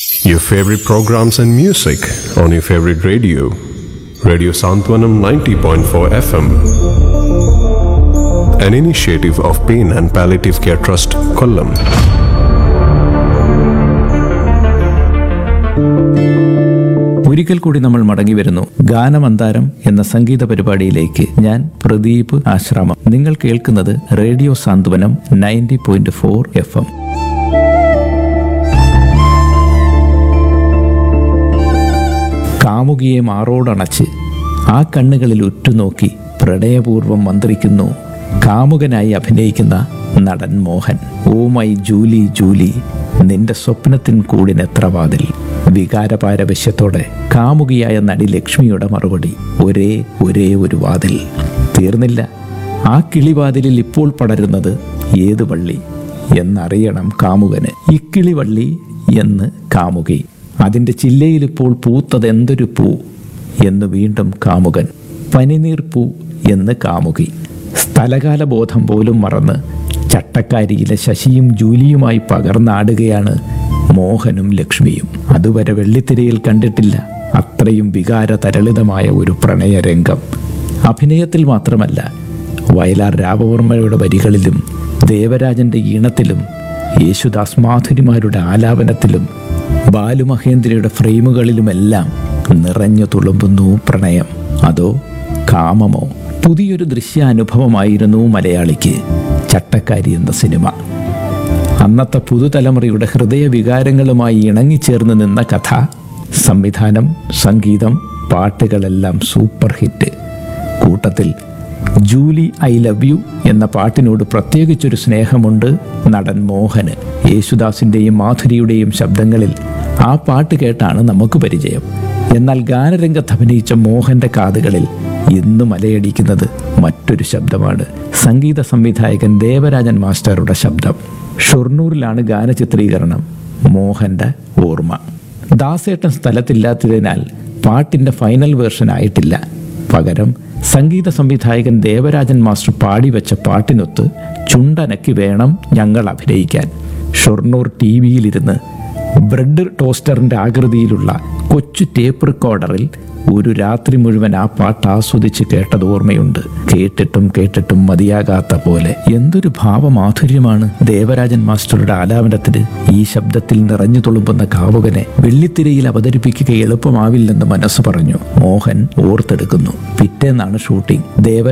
Your favorite programs and music on your favorite radio. Radio Santwanam 90.4 FM. An initiative of Pain and Palliative Care Trust, Kollam. ഒരിക്കൽ കൂടി നമ്മൾ മടങ്ങി വരുന്നു ഗാനമന്താരം എന്ന സംഗീത പരിപാടിയിലേക്ക് ഞാൻ പ്രദീപ് ആശ്രാമം നിങ്ങൾ കേൾക്കുന്നത് radio Santhwanam ninety point four F M കാമുകിയെ മാറോടണച്ച് ആ കണ്ണുകളിൽ ഉറ്റുനോക്കി പ്രണയപൂർവം മന്ത്രിക്കുന്നു കാമുകനായി അഭിനയിക്കുന്ന നടൻ Mohan oh my Julie Julie നിന്റെ സ്വപ്നത്തിൻ കൂടിനെത്ര വാതിൽ വികാരപാരവശ്യത്തോടെ കാമുകിയായ നടി ലക്ഷ്മിയുടെ മറുപടി ഒരേ ഒരേ ഒരു വാതിൽ തീർന്നില്ല ആ കിളിവാതിലിൽ ഇപ്പോൾ പടരുന്നത് ഏത് വള്ളി എന്നറിയണം കാമുകന് ഇക്കിളിവള്ളി എന്ന് കാമുകി അതിൻ്റെ ചില്ലയിൽ ഇപ്പോൾ പൂത്തത് എന്തൊരു പൂ എന്ന് വീണ്ടും കാമുകൻ പനിനീർ പൂ എന്ന് കാമുകി സ്ഥലകാല ബോധം പോലും മറന്ന് ചട്ടക്കാരിയിലെ ശശിയും ജൂലിയുമായി പകർന്നാടുകയാണ് മോഹനും ലക്ഷ്മിയും അതുവരെ വെള്ളിത്തിരയിൽ കണ്ടിട്ടില്ല അത്രയും വികാര തരളിതമായ ഒരു പ്രണയരംഗം അഭിനയത്തിൽ മാത്രമല്ല വയലാർ രാമവർമ്മയുടെ വരികളിലും ദേവരാജന്റെ ഈണത്തിലും യേശുദാസ് മാധുരിമാരുടെ ആലാപനത്തിലും ബാലുമഹേന്ദ്രയുടെ ഫ്രെയിമുകളിലുമെല്ലാം നിറഞ്ഞു തുളുമ്പുന്നു പ്രണയം അതോ കാമമോ പുതിയൊരു ദൃശ്യാനുഭവമായിരുന്നു മലയാളിക്ക് ചട്ടക്കാരി എന്ന സിനിമ അന്നത്തെ പുതുതലമുറയുടെ ഹൃദയവികാരങ്ങളുമായി ഇണങ്ങിച്ചേർന്ന് നിന്ന കഥ സംവിധാനം സംഗീതം പാട്ടുകളെല്ലാം സൂപ്പർ ഹിറ്റ് കൂട്ടത്തിൽ ജൂലി ഐ ലവ് യു എന്ന പാട്ടിനോട് പ്രത്യേകിച്ചൊരു സ്നേഹമുണ്ട് നടൻ മോഹന് യേശുദാസിൻ്റെയും മാധുരിയുടെയും ശബ്ദങ്ങളിൽ ആ പാട്ട് കേട്ടാണ് നമുക്ക് പരിചയം എന്നാൽ ഗാനരംഗത്ത് അഭിനയിച്ച മോഹന്റെ കാതുകളിൽ ഇന്നും അലയടിക്കുന്നത് മറ്റൊരു ശബ്ദമാണ് സംഗീത സംവിധായകൻ ദേവരാജൻ മാസ്റ്ററുടെ ശബ്ദം ഷൊർണൂരിലാണ് ഗാനചിത്രീകരണം മോഹന്റെ ഓർമ്മ ദാസേട്ടൻ സ്ഥലത്തില്ലാത്തതിനാൽ പാട്ടിന്റെ ഫൈനൽ വേർഷൻ ആയിട്ടില്ല പകരം സംഗീത സംവിധായകൻ ദേവരാജൻ മാസ്റ്റർ പാടിവെച്ച പാട്ടിനൊത്ത് ചുണ്ടനക്കി വേണം ഞങ്ങൾ അഭിനയിക്കാൻ ഷൊർണൂർ ടി വിയിലിരുന്ന് ബ്രെഡ് ടോസ്റ്ററിന്റെ ആകൃതിയിലുള്ള കൊച്ചു ടേപ്പ് റെക്കോർഡറിൽ ഒരു രാത്രി മുഴുവൻ ആ പാട്ട് ആസ്വദിച്ച് കേട്ടത് ഓർമ്മയുണ്ട് കേട്ടിട്ടും കേട്ടിട്ടും മതിയാകാത്ത പോലെ എന്തൊരു ഭാവമാധുര്യമാണ് ദേവരാജൻ മാസ്റ്ററുടെ ആലാപനത്തിന് ഈ ശബ്ദത്തിൽ നിറഞ്ഞു തുളുമ്പുന്ന കാവുകനെ വെള്ളിത്തിരയിൽ അവതരിപ്പിക്കുക എളുപ്പമാവില്ലെന്ന് മനസ്സ് പറഞ്ഞു മോഹൻ ഓർത്തെടുക്കുന്നു പിറ്റേന്നാണ് ഷൂട്ടിംഗ് ദേവ